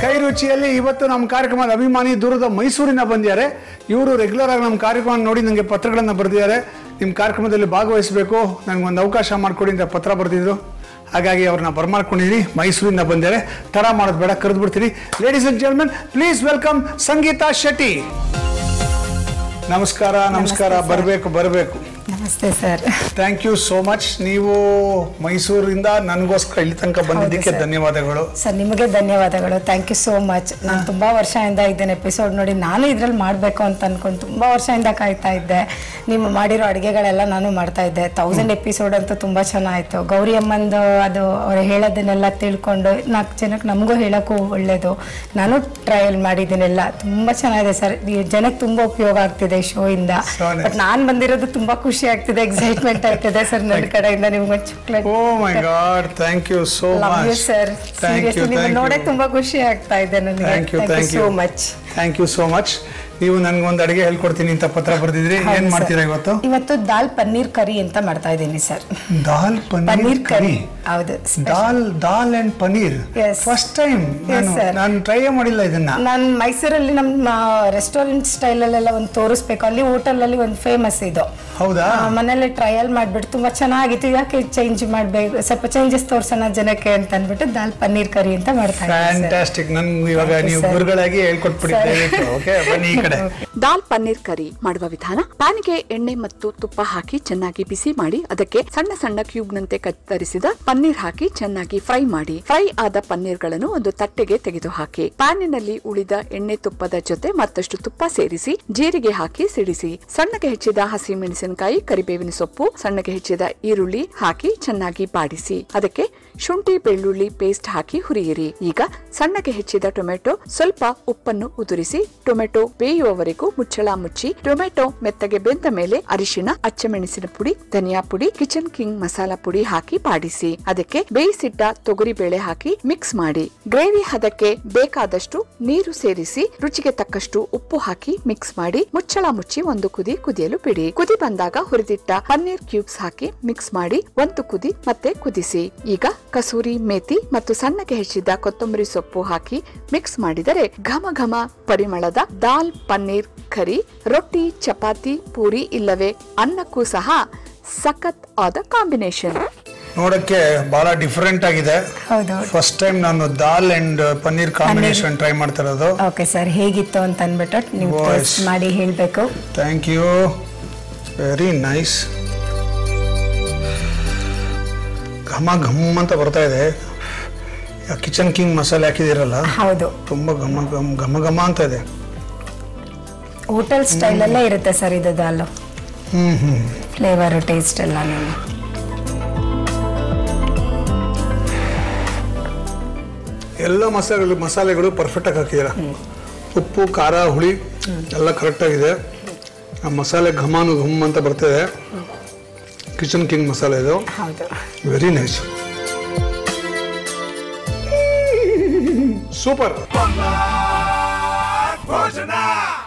ಕೈ ರುಚಿಯಲ್ಲಿ ಇವತ್ತು ನಮ್ಮ ಕಾರ್ಯಕ್ರಮದ ಅಭಿಮಾನಿ ದೂರದ ಮೈಸೂರಿನ ಬಂದಿದ್ದಾರೆ ಇವರು ರೆಗ್ಯುಲರ್ ಆಗಿ ನಮ್ಮ ಕಾರ್ಯಕ್ರಮ ನೋಡಿ ನನಗೆ ಪತ್ರಗಳನ್ನು ಬರೆದಿದ್ದಾರೆ ನಿಮ್ಮ ಕಾರ್ಯಕ್ರಮದಲ್ಲಿ ಭಾಗವಹಿಸಬೇಕು ನನಗೊಂದು ಅವಕಾಶ ಮಾಡಿಕೊಡಿ ಅಂತ ಪತ್ರ ಬರೆದಿದ್ರು ಹಾಗಾಗಿ ಅವ್ರನ್ನ ಬರ್ಮಾಡ್ಕೊಂಡಿದ್ದೀನಿ ಮೈಸೂರಿಂದ ಬಂದಿದ್ದಾರೆ ತಡ ಮಾಡೋದು ಬೇಡ ಕರೆದು ಬಿಡ್ತೀನಿ ladies and gentlemen please welcome Sangeetha Shetty ನಮಸ್ಕಾರ ನಮಸ್ಕಾರ ಬರಬೇಕು ಬರಬೇಕು ನಮಸ್ತೆ sir thank you so much ನೀವು ಮೈಸೂರಿಂದ ನನಗೋಸ್ಕರ ಇಲ್ಲಿ ತನಕ ಬಂದಿದ್ದಕ್ಕೆ ಸರ್. ಧನ್ಯವಾದಗಳು ಸರ್ ನಿಮಗೆ ಧನ್ಯವಾದಗಳು ಥ್ಯಾಂಕ್ ಯು ಸೋ ಮಚ್ ನಾನು ತುಂಬಾ ವರ್ಷದಿಂದ ಇದ್ದೇನೆ ಎಪಿಸೋಡ್ ನೋಡಿ ನಾನು ಇದ್ರಲ್ಲಿ ಮಾಡಬೇಕು ಅಂತ ಅನ್ಕೊಂಡು ತುಂಬಾ ವರ್ಷದಿಂದ ಕಾಯ್ತಾ ಇದ್ದೆ ನೀವು ಮಾಡಿರೋ ಅಡುಗೆಗಳೆಲ್ಲ ನಾನು ಮಾಡ್ತಾ ಇದ್ದೆ ತೌಸಂಡ್ ಎಪಿಸೋಡ್ ಅಂತೂ ತುಂಬಾ ಚೆನ್ನಾಗಿತ್ತು ಗೌರಿ ಅಮ್ಮಂದು ಅದು ಅವ್ರು ಹೇಳೋದನ್ನೆಲ್ಲ ತಿಳ್ಕೊಂಡು ನಾಲ್ಕು ಜನಕ್ಕೆ ನಮಗೂ ಹೇಳೋಕ್ಕೂ ಒಳ್ಳೇದು ನಾನು ಟ್ರಯಲ್ ಮಾಡಿದ್ದೀನೆಲ್ಲ ತುಂಬಾ ಚೆನ್ನಾಗಿದೆ ಸರ್ ಜನಕ್ಕೆ ತುಂಬಾ ಉಪಯೋಗ ಆಗ್ತಿದೆ ಶೋ ಇಂದ So nice. ಬಟ್ ನಾನು ಬಂದಿರೋದು ತುಂಬಾ ಖುಷಿ ಆಗ್ತಿದೆ ಎಕ್ಸೈಟ್ಮೆಂಟ್ ಆಗ್ತಿದೆ ಸರ್ ನನ್ನ ಕಡೆಯಿಂದ ನಿಮ್ಗೆ chocolate oh my God thank you so love you much sir thank you seriously ನೀವು ಥ್ಯಾಂಕ್ ನೋಡಕ್ ಯು ತುಂಬಾ ಖುಷಿ ಆಗ್ತಾ ಇದೆ ನನಗೆ thank you thank so you much thank you so much ನೀವು ನನ್ಗೊಂದು ಅಡಿಗೆ ಹೇಳ್ಕೊಡ್ತೀನಿ ಅಂತ ಪತ್ರ ಬರೆದಿದ್ರಿ ಏನ್ ಮಾಡ್ತೀರಾ ಇವತ್ತು ಇವತ್ತು ದಾಲ್ ಪನ್ನೀರ್ ಕರಿ ಅಂತ ಮಾಡ್ತಾ ಇದ್ದೀನಿ sir dal paneer paneer curry curry ಹೌದು dal dal and paneer Yes. First time ನಾನು sir. ನಾನು ಟ್ರೈ ಮಾಡಿಲ್ಲ ಇದನ್ನ ನಾನು ಮೈಸೂರಲ್ಲಿ ನಮ್ಮ ರೆಸ್ಟೋರೆಂಟ್ ಸ್ಟೈಲಲ್ಲೆಲ್ಲ ಒಂದು ತೋರಿಸ್ಬೇಕು ಅಲ್ಲಿ ಹೋಟೆಲಲ್ಲಿ ಒಂದು ಫೇಮಸ್ ಇದು ಹೌದಾ ಆ, ಮನೇಲಿ ಟ್ರಯಲ್ ಮಾಡಿಬಿಟ್ಟು ತುಂಬಾ ಚೆನ್ನಾಗಿತ್ತು ಯಾಕೆ ಚೇಂಜ್ ಮಾಡಬೇಕು ಸ್ವಲ್ಪ ಚೇಂಜಸ್ ತೋರ್ಸೋಣ ಜನಕ್ಕೆ ಅಂತ ಅಂದ್ಬಿಟ್ಟು ದಾಲ್ ಪನ್ನೀರ್ ಕರಿ ಅಂತ ಮಾಡ್ತಾ ಇದ್ದೀನಿ sir. ಫ್ಯಾಂಟಾಸ್ಟಿಕ್ ನನ್ಗೆ ಇವಾಗ Thank you, ನೀವು sir. ಗುರುಗಳಾಗಿ ಹೇಳ್ಕೊಟ್ಬಿಡಿ Sir. ದಯವಿಟ್ಟು ಓಕೆ ಬನ್ನಿ ಈ ಕಡೆ ದಾಲ್ ಪನ್ನೀರ್ ಕರಿ ಮಾಡುವ ವಿಧಾನ ಪ್ಯಾನ್ಗೆ ಎಣ್ಣೆ ಮತ್ತು ತುಪ್ಪ ಹಾಕಿ ಚೆನ್ನಾಗಿ ಬಿಸಿ ಮಾಡಿ ಅದಕ್ಕೆ ಸಣ್ಣ ಸಣ್ಣ ಕ್ಯೂಬ್ ನಂತೆ ಕತ್ತರಿಸಿದ ಪನ್ನೀರ್ ಹಾಕಿ ಚೆನ್ನಾಗಿ ಫ್ರೈ ಮಾಡಿ ಫ್ರೈ ಆದ ಪನ್ನೀರ್ಗಳನ್ನು ಒಂದು ತಟ್ಟೆಗೆ ತೆಗೆದುಹಾಕಿ ಪ್ಯಾನಿನಲ್ಲಿ ಉಳಿದ ಎಣ್ಣೆ ತುಪ್ಪದ ಜೊತೆ ಮತ್ತಷ್ಟು ತುಪ್ಪ ಸೇರಿಸಿ ಜೀರಿಗೆ ಹಾಕಿ ಸಿಡಿಸಿ ಸಣ್ಣಗೆ ಹೆಚ್ಚಿದ ಹಸಿ ಮೆಣಸಿನಕಾಯಿ ಕರಿಬೇವಿನ ಸೊಪ್ಪು ಸಣ್ಣಗೆ ಹೆಚ್ಚಿದ ಈರುಳ್ಳಿ ಹಾಕಿ ಚೆನ್ನಾಗಿ ಬಾಡಿಸಿ ಅದಕ್ಕೆ ಶುಂಠಿ ಬೆಳ್ಳುಳ್ಳಿ ಪೇಸ್ಟ್ ಹಾಕಿ ಹುರಿಯಿರಿ ಈಗ ಸಣ್ಣಗೆ ಹೆಚ್ಚಿದ ಟೊಮೆಟೊ ಸ್ವಲ್ಪ ಉಪ್ಪನ್ನು ಉದುರಿಸಿ ಟೊಮೆಟೊ ಬೇಯುವವರೆಗೂ ಮುಚ್ಚಳ ಮುಚ್ಚಿ ಟೊಮೆಟೊ ಮೆತ್ತಗೆ ಬೆಂದ ಮೇಲೆ ಅರಿಶಿಣ ಅಚ್ಚಮೆಣಸಿನ ಪುಡಿ ಧನಿಯಾ ಪುಡಿ ಕಿಚನ್ ಕಿಂಗ್ ಮಸಾಲ ಪುಡಿ ಹಾಕಿ ಬಾಡಿಸಿ ಅದಕ್ಕೆ ಬೇಯಿಸಿಟ್ಟ ತೊಗರಿ ಬೇಳೆ ಹಾಕಿ ಮಿಕ್ಸ್ ಮಾಡಿ ಗ್ರೇವಿ ಹದಕ್ಕೆ ಬೇಕಾದಷ್ಟು ನೀರು ಸೇರಿಸಿ ರುಚಿಗೆ ತಕ್ಕಷ್ಟು ಉಪ್ಪು ಹಾಕಿ ಮಿಕ್ಸ್ ಮಾಡಿ ಮುಚ್ಚಳ ಮುಚ್ಚಿ ಒಂದು ಕುದಿ ಕುದಿಯಲು ಬಿಡಿ ಕುದಿ ಬಂದಾಗ ಹುರಿದಿಟ್ಟ ಪನ್ನೀರ್ ಕ್ಯೂಬ್ಸ್ ಹಾಕಿ ಮಿಕ್ಸ್ ಮಾಡಿ ಒಂದು ಕುದಿ ಮತ್ತೆ ಕುದಿಸಿ ಈಗ ಕಸೂರಿ ಮೇಥಿ ಮತ್ತು ಸಣ್ಣಗೆ ಹೆಚ್ಚಿದ ಕೊತ್ತಂಬರಿ ಸೊಪ್ಪು ಹಾಕಿ ಮಿಕ್ಸ್ ಮಾಡಿದರೆ ಘಮ ಘಮ ಪರಿಮಳದ ದಾಲ್ ಪನ್ನೀರ್ ಕರಿ ರೊಟ್ಟಿ ಚಪಾತಿ ಪೂರಿ ಇಲ್ಲವೇ ಅನ್ನಕ್ಕೂ ಸಹ ಸಖತ್ ಆದ ಕಾಂಬಿನೇಷನ್ ನೋಡಕ್ಕೆ ಬಹಳ ಡಿಫರೆಂಟ್ ಆಗಿದೆ ಹೌದು ಫಸ್ಟ್ ಟೈಮ್ ನಾನು dal and paneer combination try ಮಾಡ್ತಾ ಇರೋದು ಓಕೆ ಸರ್ ಹೇಗಿತ್ತು ಅಂತ ಅಂದ್ಬಿಟ್ಟು ನೀವು Voice. ಟೇಸ್ಟ್ ಮಾಡಿ ಹೇಳಬೇಕು ಥ್ಯಾಂಕ್ ಯು ವೆರಿ ನೈಸ್ ಘಮ ಘಮ್ ಅಂತ ಬರ್ತಾ ಇದೆ ಕಿಚನ್ ಕಿಂಗ್ ಮಸಾಲೆ ಹಾಕಿದಿರಲ್ಲ ಹೌದು ತುಂಬ ಘಮ ಘಮ್ ಘಮ ಘಮ ಅಂತ ಇದೆ ಹೋಟೆಲ್ ಸ್ಟೈಲಲ್ಲೇ ಇರುತ್ತೆ ಸರ್ ಇದು ದಾಲು ಹ್ಮ್ ಹ್ಮ್ ಫ್ಲೇವರು ಟೇಸ್ಟ್ ಎಲ್ಲ ನೀವು ಎಲ್ಲ ಮಸಾಲೆಗಳು ಮಸಾಲೆಗಳು ಪರ್ಫೆಕ್ಟಾಗಿ ಹಾಕಿದ್ದೀರ ಉಪ್ಪು ಖಾರ ಹುಳಿ ಎಲ್ಲ ಕರೆಕ್ಟಾಗಿದೆ ಆ ಮಸಾಲೆ ಘಮಾನು ಘಮ್ ಅಂತ ಬರ್ತಿದೆ ಕಿಚನ್ ಕಿಂಗ್ ಮಸಾಲೆ ಇದು ಹೌದು ವೆರಿ ನೈಸ್ ಸೂಪರ್ ಭೋಜನ